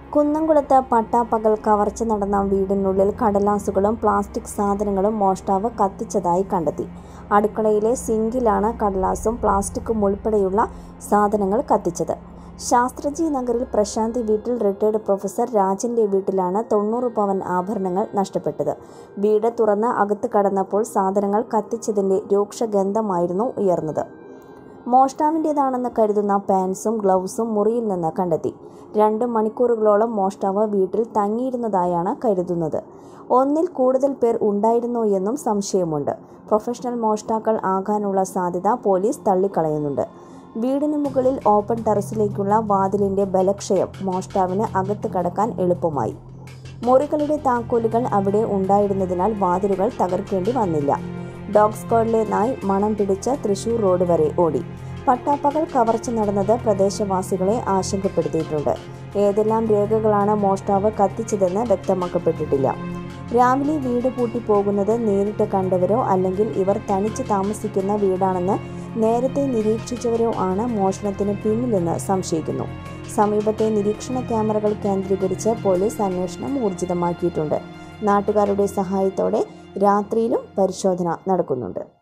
കുന്നംകുളത്ത് പട്ടാപ്പകൽ കവർച്ച നടന്ന വീടിനുള്ളിൽ കടലാസുകളും പ്ലാസ്റ്റിക് സാധനങ്ങളും മോഷ്ടാവ് കത്തിച്ചതായി കണ്ടെത്തി അടുക്കളയിലെ സിങ്കിലാണ് കടലാസും പ്ലാസ്റ്റിക്കും ഉൾപ്പെടെയുള്ള സാധനങ്ങൾ കത്തിച്ചത് ശാസ്ത്രജി നഗറിൽ പ്രശാന്തി വീട്ടിൽ റിട്ടയർഡ് പ്രൊഫസർ രാജന്റെ വീട്ടിലാണ് തൊണ്ണൂറ് പവൻ ആഭരണങ്ങൾ നഷ്ടപ്പെട്ടത് വീട് തുറന്ന് അകത്ത് കടന്നപ്പോൾ സാധനങ്ങൾ കത്തിച്ചതിന്റെ രൂക്ഷഗന്ധമായിരുന്നു ഉയർന്നത് മോഷ്ടാവിൻ്റേതാണെന്ന് കരുതുന്ന പാൻസും ഗ്ലൗസും മുറിയിൽ നിന്ന് കണ്ടെത്തി രണ്ട് മണിക്കൂറുകളോളം മോഷ്ടാവ് വീട്ടിൽ തങ്ങിയിരുന്നതായാണ് കരുതുന്നത് ഒന്നിൽ കൂടുതൽ പേർ ഉണ്ടായിരുന്നോ എന്നും സംശയമുണ്ട് പ്രൊഫഷണൽ മോഷ്ടാക്കൾ ആകാനുള്ള സാധ്യത പോലീസ് തള്ളിക്കളയുന്നുണ്ട് വീടിന് മുകളിൽ ഓപ്പൺ ടെറസിലേക്കുള്ള വാതിലിന്റെ ബലക്ഷയം മോഷ്ടാവിന് അകത്ത് കടക്കാൻ എളുപ്പമായി മുറികളുടെ താക്കോലുകൾ അവിടെ ഉണ്ടായിരുന്നതിനാൽ വാതിലുകൾ തകർക്കേണ്ടി വന്നില്ല ഡോഗ് സ്ക്വാഡിലെ നായ് മണം പിടിച്ച് തൃശൂർ റോഡ് വരെ ഓടി പട്ടാപ്പകൽ കവർച്ച നടന്നത് പ്രദേശവാസികളെ ആശങ്കപ്പെടുത്തിയിട്ടുണ്ട് ഏതെല്ലാം രേഖകളാണ് മോഷ്ടാവ് കത്തിച്ചതെന്ന് വ്യക്തമാക്കപ്പെട്ടിട്ടില്ല രാവിലെ വീട് പൂട്ടി പോകുന്നത് നേരിട്ട് കണ്ടവരോ അല്ലെങ്കിൽ ഇവർ തനിച്ച് താമസിക്കുന്ന വീടാണെന്ന് നേരത്തെ നിരീക്ഷിച്ചവരോ ആണ് മോഷണത്തിന് പിന്നിലെന്ന് സംശയിക്കുന്നു സമീപത്തെ നിരീക്ഷണ ക്യാമറകൾ കേന്ദ്രീകരിച്ച് പോലീസ് അന്വേഷണം ഊർജിതമാക്കിയിട്ടുണ്ട് നാട്ടുകാരുടെ സഹായത്തോടെ രാത്രിയിലും പരിശോധന നടക്കുന്നുണ്ട്